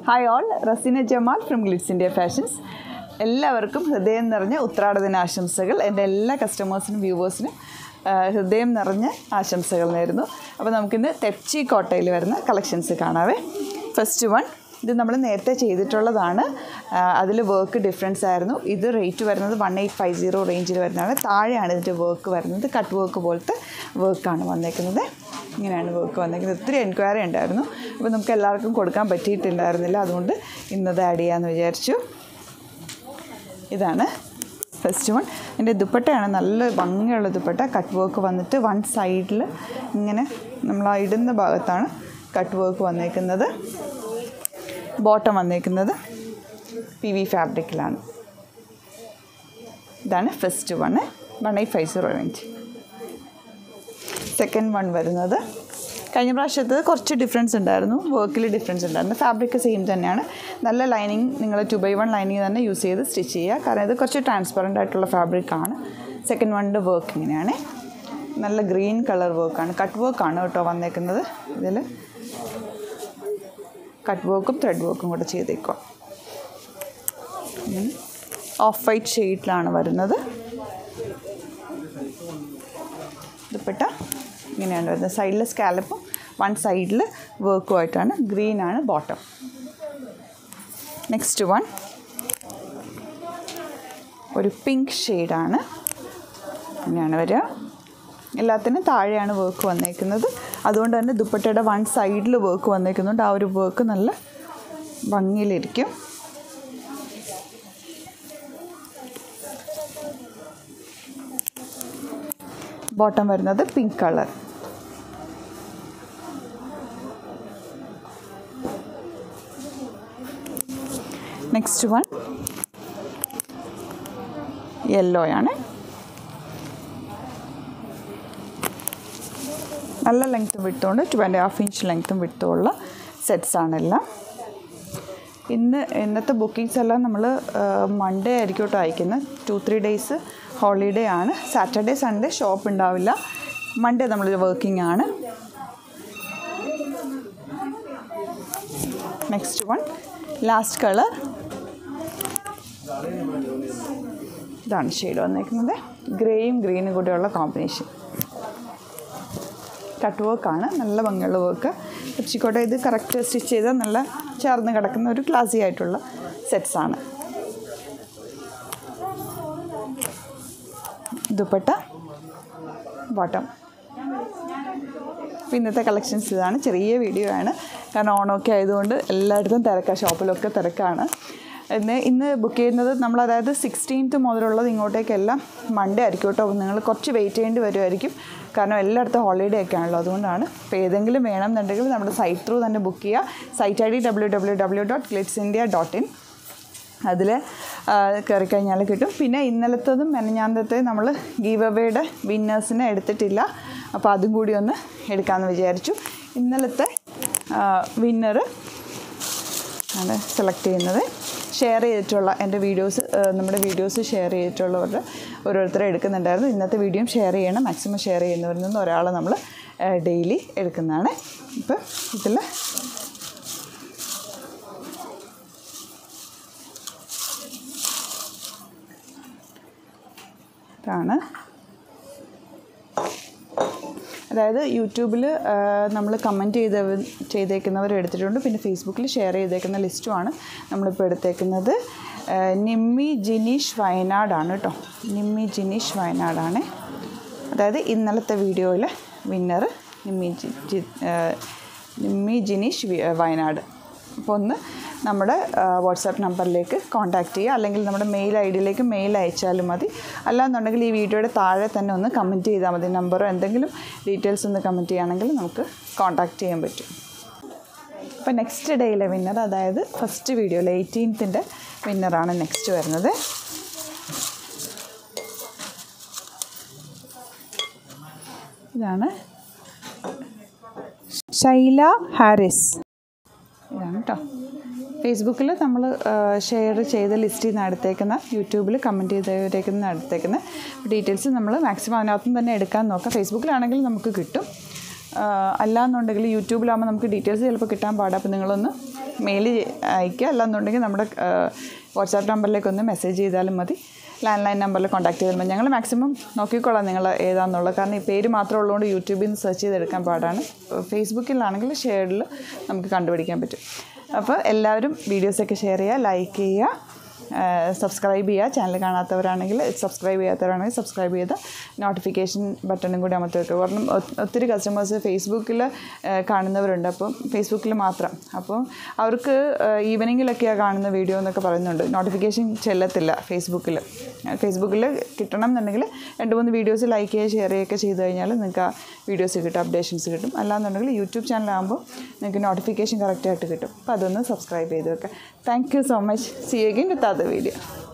hi all Raseena Jamal from Glitz India fashions എല്ലാവർക്കും ഹൃദയം നിറഞ്ഞ ഉത്രാട ദിനാശംസകൾ എൻ്റെ എല്ലാ കസ്റ്റമേഴ്സിനും വ്യൂവേഴ്സിനും ഹൃദയം നിറഞ്ഞ ആശംസകൾ നേരുന്നു അപ്പോൾ നമുക്കിന്ന് തെപ്ചി കോട്ടയിൽ വരുന്ന കളക്ഷൻസ് കാണാവേ ഫസ്റ്റ് വൺ ഇത് നമ്മൾ നേരത്തെ ചെയ്തിട്ടുള്ളതാണ് അതിൽ വർക്ക് ഡിഫറൻസ് ആയിരുന്നു ഇത് റേറ്റ് വരുന്നത് വൺ എയ്റ്റ് ഫൈവ് സീറോ റേഞ്ചിൽ വരുന്നതാണ് താഴെയാണ് ഇതിൻ്റെ വർക്ക് വരുന്നത് കട്ട് വർക്ക് പോലത്തെ വർക്കാണ് വന്നേക്കുന്നത് ഇങ്ങനെയാണ് വർക്ക് വന്നേക്കുന്നത് ഒത്തിരി എൻക്വയറി ഉണ്ടായിരുന്നു അപ്പോൾ നമുക്ക് എല്ലാവർക്കും കൊടുക്കാൻ പറ്റിയിട്ടുണ്ടായിരുന്നില്ല അതുകൊണ്ട് ഇന്നത് ആഡ് ചെയ്യാമെന്ന് വിചാരിച്ചു ഇതാണ് ഫസ്റ്റ് വൺ എൻ്റെ ദുപ്പട്ടയാണ് നല്ല ഭംഗിയുള്ള ദുപ്പട്ട കട്ട് വർക്ക് വന്നിട്ട് വൺ സൈഡിൽ ഇങ്ങനെ നമ്മൾ ആ ഇടുന്ന ഭാഗത്താണ് കട്ട് വർക്ക് വന്നേക്കുന്നത് ബോട്ടം വന്നേക്കുന്നത് പി വി ഫാബ്രിക്കിലാണ് ഇതാണ് first one one eight five zero range second one വരുന്നത് കഴിഞ്ഞ പ്രാവശ്യത്ത് കുറച്ച് ഡിഫറൻസ് ഉണ്ടായിരുന്നു വർക്കിൽ ഡിഫറൻസ് ഉണ്ടായിരുന്നു ഫാബ്രിക് സെയിം തന്നെയാണ് നല്ല ലൈനിങ് നിങ്ങൾ ടു ബൈ വൺ ലൈനിങ് തന്നെ യൂസ് ചെയ്ത് സ്റ്റിച്ച് ചെയ്യുക കാരണം ഇത് കുറച്ച് ട്രാൻസ്പെറൻ്റ് ആയിട്ടുള്ള ഫാബ്രിക്കാണ് സെക്കൻഡ് വണ്ണിൻ്റെ വർക്ക് ഇങ്ങനെയാണ് നല്ല ഗ്രീൻ കളർ വർക്കാണ് കട്ട് വർക്കാണ് കേട്ടോ വന്നേക്കുന്നത് ഇതിൽ കട്ട് വർക്കും ത്രെഡ് വർക്കും കൂടെ ചെയ്തേക്കുക ഓഫ് വൈറ്റ് ഷെയ്ഡിലാണ് വരുന്നത് ദുപ്പട്ട ഇങ്ങനെയാണ് വരുന്നത് സൈഡിൽ സ്കാലപ്പും വൺ സൈഡിൽ വർക്കുമായിട്ടാണ് ഗ്രീനാണ് ബോട്ടം നെക്സ്റ്റ് വൺ ഒരു പിങ്ക് ഷെയ്ഡാണ് ഇങ്ങനെയാണ് വരിക എല്ലാത്തിനും താഴെയാണ് വർക്ക് വന്നേക്കുന്നത് അതുകൊണ്ട് തന്നെ ദുപ്പട്ടയുടെ വൺ സൈഡിൽ വർക്ക് വന്നേക്കുന്നുണ്ട് ആ ഒരു വർക്ക് നല്ല ഭംഗിയിലിരിക്കും ബോട്ടം വരുന്നത് pink colour next one yellow ആണ് നല്ല ലെങ്ത്തും വിട്ടുകൊണ്ട് ടു ആൻഡ് ഹാഫ് ഇഞ്ച് ലെങ്ത്തും വിട്ടുമുള്ള സെറ്റ്സാണ് എല്ലാം ഇന്ന് ഇന്നത്തെ ബുക്കിങ്സ് എല്ലാം നമ്മൾ മൺഡേ ആയിരിക്കും കേട്ടോ അയക്കുന്നത് ടു ത്രീ ഡേയ്സ് ഹോളിഡേ ആണ് സാറ്റർഡേ സൺഡേ ഷോപ്പ് ഉണ്ടാവില്ല മൺഡേ നമ്മൾ വർക്കിംഗ് ആണ് നെക്സ്റ്റ് വൺ ലാസ്റ്റ് കളർ ഇതാണ് ഷെയ്ഡ് വന്നേക്കുന്നത് ഗ്രേയും ഗ്രീനും കൂടെയുള്ള കോമ്പിനേഷൻ കട്ട് വർക്കാണ് നല്ല ഭംഗിയുള്ള വർക്ക് ഉച്ചക്കോട്ടെ ഇത് കറക്റ്റ് സ്റ്റിച്ച് ചെയ്താൽ നല്ല ചേർന്ന് കിടക്കുന്ന ഒരു ക്ലാസി ആയിട്ടുള്ള സെറ്റ്സാണ് ദുപ്പട്ട ബോട്ടം അപ്പോൾ ഇന്നത്തെ കളക്ഷൻസ് ഇതാണ് ചെറിയ വീഡിയോ ആണ് കാരണം ഓണമൊക്കെ ആയതുകൊണ്ട് എല്ലായിടത്തും തിരക്കാണ് ഷോപ്പിലൊക്കെ തിരക്കാണ് ഇന്ന് ഇന്ന് ബുക്ക് ചെയ്യുന്നത് നമ്മൾ അതായത് സിക്സ്റ്റീൻത്ത് മുതലുള്ളത് ഇങ്ങോട്ടേക്കെല്ലാം മൺഡേ ആയിരിക്കും കേട്ടോ നിങ്ങൾ കുറച്ച് വെയിറ്റ് ചെയ്യേണ്ടി വരുമായിരിക്കും കാരണം എല്ലായിടത്തും ഹോളിഡേ ഒക്കെ ആണല്ലോ അതുകൊണ്ടാണ് അപ്പോൾ ഏതെങ്കിലും വേണമെന്നുണ്ടെങ്കിൽ നമ്മുടെ സൈറ്റ് ത്രൂ തന്നെ ബുക്ക് ചെയ്യുക site I D W W W dot Glitz India dot in അതിൽ കയറി കഴിഞ്ഞാൽ കിട്ടും പിന്നെ ഇന്നലത്തതും മെനഞ്ഞാന്തത്തെ നമ്മൾ ഗീവ് അവയുടെ വിന്നേഴ്സിനെ എടുത്തിട്ടില്ല അപ്പോൾ അതും കൂടി ഒന്ന് എടുക്കാമെന്ന് വിചാരിച്ചു ഇന്നലത്തെ വിന്നർ ആണ് സെലക്ട് ചെയ്യുന്നത് ഷെയർ ചെയ്തിട്ടുള്ള എൻ്റെ വീഡിയോസ് നമ്മുടെ വീഡിയോസ് ഷെയർ ചെയ്തിട്ടുള്ളവരുടെ ഓരോരുത്തരെ എടുക്കുന്നുണ്ടായിരുന്നു ഇന്നത്തെ വീഡിയോയും ഷെയർ ചെയ്യണം മാക്സിമം ഷെയർ ചെയ്യുന്നവരിൽ നിന്ന് ഒരാളെ നമ്മൾ ഡെയിലി എടുക്കുന്നതാണ് ഇപ്പം ഇതിൽ ഇതാണ് അതായത് യൂട്യൂബിൽ നമ്മൾ കമൻറ്റ് ചെയ്ത ചെയ്തേക്കുന്നവർ എടുത്തിട്ടുണ്ട് പിന്നെ ഫേസ്ബുക്കിൽ ഷെയർ ചെയ്തേക്കുന്ന ലിസ്റ്റുമാണ് നമ്മളിപ്പോൾ എടുത്തേക്കുന്നത് നിമ്മി ജിനീഷ് വയനാടാണ് കേട്ടോ നിമ്മി ജിനീഷ് വയനാടാണ് അതായത് ഇന്നലത്തെ വീഡിയോയിലെ winner Nimmi G G Nimmi Jineesh Wayanad അപ്പോൾ ഒന്ന് നമ്മുടെ വാട്സാപ്പ് നമ്പറിലേക്ക് കോൺടാക്റ്റ് ചെയ്യുക അല്ലെങ്കിൽ നമ്മുടെ മെയിൽ ഐ ഡിയിലേക്ക് മെയിൽ അയച്ചാലും മതി അല്ലാന്നുണ്ടെങ്കിൽ ഈ വീഡിയോയുടെ താഴെ തന്നെ ഒന്ന് കമൻറ്റ് ചെയ്താൽ മതി നമ്പറോ എന്തെങ്കിലും ഡീറ്റെയിൽസ് ഒന്ന് കമൻറ്റ് ചെയ്യുകയാണെങ്കിൽ നമുക്ക് കോൺടാക്റ്റ് ചെയ്യാൻ പറ്റും അപ്പോൾ നെക്സ്റ്റ് ഡേയിലെ വിന്നർ അതായത് ഫസ്റ്റ് വീഡിയോയിൽ എയ്റ്റീൻത്തിൻ്റെ വിന്നറാണ് നെക്സ്റ്റ് വരുന്നത് ഇതാണ് ഷൈല ഹാരിസ് ഇതാണ് കേട്ടോ ഫേസ്ബുക്കിൽ നമ്മൾ ഷെയർ ചെയ്ത ലിസ്റ്റിൽ നിന്ന് എടുത്തേക്കുന്ന യൂട്യൂബിൽ കമൻറ്റ് ചെയ്തേക്കുന്ന എടുത്തേക്കുന്ന ഡീറ്റെയിൽസ് നമ്മൾ മാക്സിമം അതിനകത്തും തന്നെ എടുക്കാൻ നോക്കാം ഫേസ്ബുക്കിലാണെങ്കിൽ നമുക്ക് കിട്ടും അല്ലാന്നുണ്ടെങ്കിൽ യൂട്യൂബിലാകുമ്പോൾ നമുക്ക് ഡീറ്റെയിൽസ് ചിലപ്പോൾ കിട്ടാൻ പാടാം അപ്പോൾ നിങ്ങളൊന്ന് മെയിൽ അയക്കുക അല്ലാന്നുണ്ടെങ്കിൽ നമ്മുടെ വാട്സാപ്പ് നമ്പറിലേക്ക് ഒന്ന് മെസ്സേജ് ചെയ്താലും മതി ലാൻഡ് ലൈൻ നമ്പറിൽ കോൺടാക്ട് ചെയ്താൽ മതി ഞങ്ങൾ മാക്സിമം നോക്കിക്കോളാം നിങ്ങൾ ഏതാണെന്നുള്ളത് കാരണം ഈ പേര് മാത്രം ഉള്ളതുകൊണ്ട് യൂട്യൂബിൽ നിന്ന് സെർച്ച് ചെയ്തെടുക്കാൻ പാടാണ് ഫേസ്ബുക്കിലാണെങ്കിൽ ഷെയറിൽ നമുക്ക് കണ്ടുപിടിക്കാൻ പറ്റും അപ്പോൾ എല്ലാവരും വീഡിയോസൊക്കെ ഷെയർ ചെയ്യുക ലൈക്ക് ചെയ്യുക സബ്സ്ക്രൈബ് ചെയ്യുക ചാനൽ കാണാത്തവരാണെങ്കിൽ സബ്സ്ക്രൈബ് ചെയ്യാത്തവരാണെങ്കിൽ സബ്സ്ക്രൈബ് ചെയ്ത് നോട്ടിഫിക്കേഷൻ ബട്ടണും കൂടി അമർത്തി വെക്കുക കാരണം ഒ- ഒത്തിരി കസ്റ്റമേഴ്സ് ഫേസ്ബുക്കിൽ കാണുന്നവരുണ്ട് അപ്പം ഫേസ്ബുക്കിൽ മാത്രം അപ്പോൾ അവർക്ക് ഈവനിങ്ങിലൊക്കെയാണ് കാണുന്ന വീഡിയോ എന്നൊക്കെ പറയുന്നുണ്ട് നോട്ടിഫിക്കേഷൻ ചെല്ലത്തില്ല ഫേസ്ബുക്കിൽ ഫേസ്ബുക്കിൽ കിട്ടണം എന്നുണ്ടെങ്കിൽ രണ്ട് മൂന്ന് വീഡിയോസ് ലൈക്ക് ചെയ്യുക ഷെയർ ചെയ്യുകയൊക്കെ ചെയ്ത് കഴിഞ്ഞാൽ നിങ്ങൾക്ക് ആ വീഡിയോസ് കിട്ടും അപ്ഡേഷൻസ് കിട്ടും അല്ലാന്നുണ്ടെങ്കിൽ യൂട്യൂബ് ചാനലാകുമ്പോൾ നിങ്ങൾക്ക് നോട്ടിഫിക്കേഷൻ കറക്റ്റായിട്ട് കിട്ടും അപ്പോൾ അതൊന്ന് സബ്സ്ക്രൈബ് ചെയ്ത് വെക്കുക thank you so much see again with other video